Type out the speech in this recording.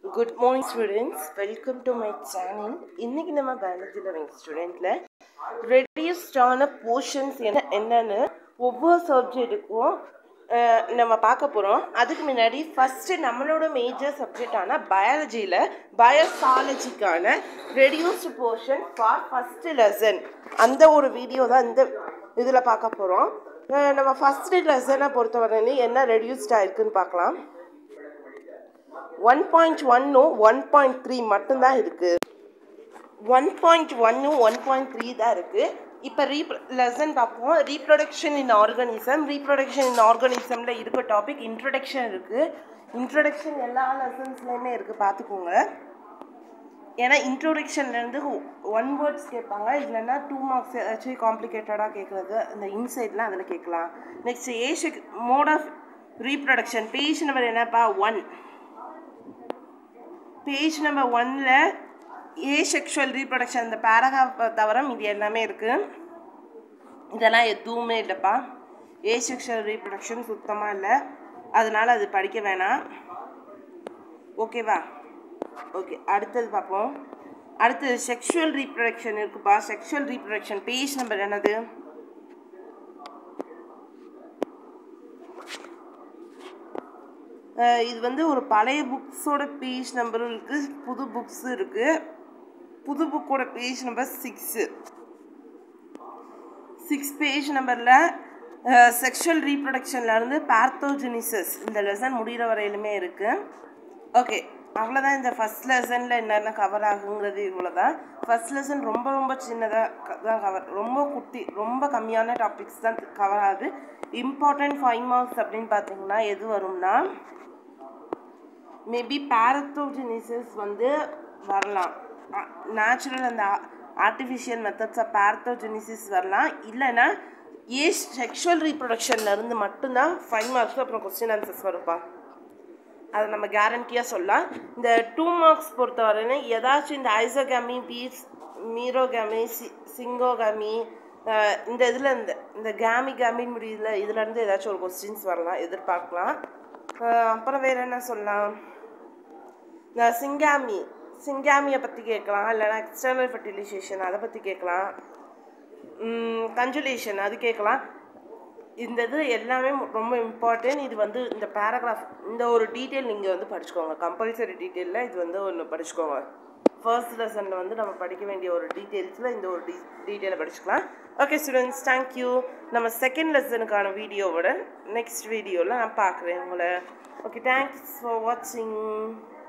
good morning students welcome to my channel இன்னைக்கு நம்ம biology eleventh ஸ்டூடெண்ட்டில் ரெடியூஸ்டான போர்ஷன்ஸ் என்ன என்னன்னு ஒவ்வொரு சப்ஜெக்ட்டுக்கும் நம்ம பார்க்க போகிறோம் அதுக்கு முன்னாடி ஃபஸ்ட்டு நம்மளோட மேஜர் சப்ஜெக்டான பயாலஜியில் பயோசாலஜிக்கான reduced portion for first lesson அந்த ஒரு வீடியோ தான் இந்த இதில் பார்க்க போகிறோம் நம்ம ஃபஸ்ட்டு லெசனை பொறுத்தவரை என்ன ரெடியூஸ்டாக இருக்குன்னு பார்க்கலாம் ஒன் பாயிண்ட் ஒன்னும் ஒன் பாயிண்ட் த்ரீ மட்டும்தான் இருக்குது ஒன் பாயிண்ட் ஒன்னும் ஒன் பாயிண்ட் த்ரீ தான் இருக்குது இப்போ ரீப் லெசன் பார்ப்போம் reproduction in organism reproduction in ஆர்கானிசமில் இருக்க டாபிக் இன்ட்ரடக்ஷன் இருக்குது இன்ட்ரடக்ஷன் எல்லா லெசன்ஸ்லேயுமே இருக்குது பார்த்துக்கோங்க ஏன்னா இன்ட்ரோடக்ஷன்லேருந்து ஒன் வேர்ட்ஸ் கேட்பாங்க இல்லைன்னா டூ மார்க்ஸ் ஏதாச்சும் காம்ப்ளிகேட்டடாக கேட்குறது அந்த இன்சைட்லாம் அதில் கேட்கலாம் நெக்ஸ்ட் ஏஷ் mode of reproduction page number என்னப்பா ஒன் பேஜ் நம்பர் ஒனில் ஏ செக்ஷுவல் ரீப்ரொடக்ஷன் இந்த பேராகிராஃப் தவிர இது எல்லாமே இருக்குது இதெல்லாம் எதுவுமே இல்லைப்பா ஏ செக்ஷுவல் ரீப்ரொடக்ஷன் சுத்தமாக இல்லை அதனால் அது படிக்க வேணாம் ஓகேவா ஓகே அடுத்தது பார்ப்போம் அடுத்தது செக்ஷுவல் ரீப்ரொடக்ஷன் இருக்குப்பா செக்ஷுவல் ரீப்ரொடக்ஷன் பேஜ் நம்பர் என்னது இது வந்து ஒரு பழைய புக்ஸோட பேஜ் நம்பரும் இருக்குது புது புக்ஸும் இருக்குது புது புக்கோட page number six six page நம்பரில் செக்ஷுவல் ரீப்ரொடக்ஷன்லேருந்து பேர்த்தோஜெனிசஸ் இந்த லெசன் முடிகிற வரையிலுமே இருக்குது ஓகே அவ்வளோதான் இந்த ஃபஸ்ட் லெசனில் என்னென்ன கவர் ஆகுங்கிறது இவ்வளோ தான் ஃபஸ்ட் லெசன் ரொம்ப ரொம்ப சின்னதாக தான் கவர் ரொம்ப குட்டி ரொம்ப கம்மியான டாபிக்ஸ் தான் கவர் ஆகுது இம்பார்ட்டண்ட் ஃபைவ் மார்க்ஸ் அப்படின்னு பார்த்தீங்கன்னா எது வரும்னா மேபி பேரத்தோஜெனிசிஸ் வந்து வரலாம் நேச்சுரல் அந்த ஆர்டிஃபிஷியல் மெத்தட்ஸ் ஆஃப் பேரத்தோஜெனிசிஸ் வரலாம் இல்லைன்னா ஏ செக்ஷுவல் ரீப்ரொடக்ஷன்லேருந்து மட்டும்தான் ஃபைவ் மார்க்ஸ் அப்புறம் கொஸ்டின் ஆன்சர்ஸ் வரும்ப்பா அதை நம்ம கேரண்டியாக சொல்லலாம் இந்த டூ மார்க்ஸ் பொறுத்தவரையிலும் ஏதாச்சும் இந்த ஐசோகாமி பீஸ் மீரோகாமி சி சிங்கோகாமி இந்த இதில் இந்த இந்த கேமி கேமின் முடியல இதுலேருந்து ஏதாச்சும் ஒரு கொஸ்டின்ஸ் வரலாம் எதிர்பார்க்கலாம் அப்புறம் வேறு என்ன சொல்லலாம் இந்த சிங்காமி சிங்காமியை பற்றி கேட்கலாம் இல்லைனா எக்ஸ்டர்னல் ஃபர்டிலைசேஷன் அதை பற்றி கேட்கலாம் கன்ஜுலேஷன் அது கேட்கலாம் இந்த இது எல்லாமே ரொம்ப இம்பார்ட்டன்ட் இது வந்து இந்த பேராகிராஃப் இந்த ஒரு டீட்டெயில் நீங்கள் வந்து படிச்சுக்கோங்க கம்பல்சரி டீட்டெயிலில் இது வந்து ஒன்று படிச்சுக்கோங்க ஃபர்ஸ்ட் லெசனில் வந்து நம்ம படிக்க வேண்டிய ஒரு டீட்டெயில்ஸில் இந்த ஒரு டீ டீட்டெயிலை படிச்சுக்கலாம் ஓகே ஸ்டூடெண்ட்ஸ் தேங்க்யூ நம்ம செகண்ட் லெசனுக்கான வீடியோவோட நெக்ஸ்ட் வீடியோவில் நான் பார்க்குறேன் உங்களை ஓகே தேங்க்ஸ் ஃபார் வாட்சிங்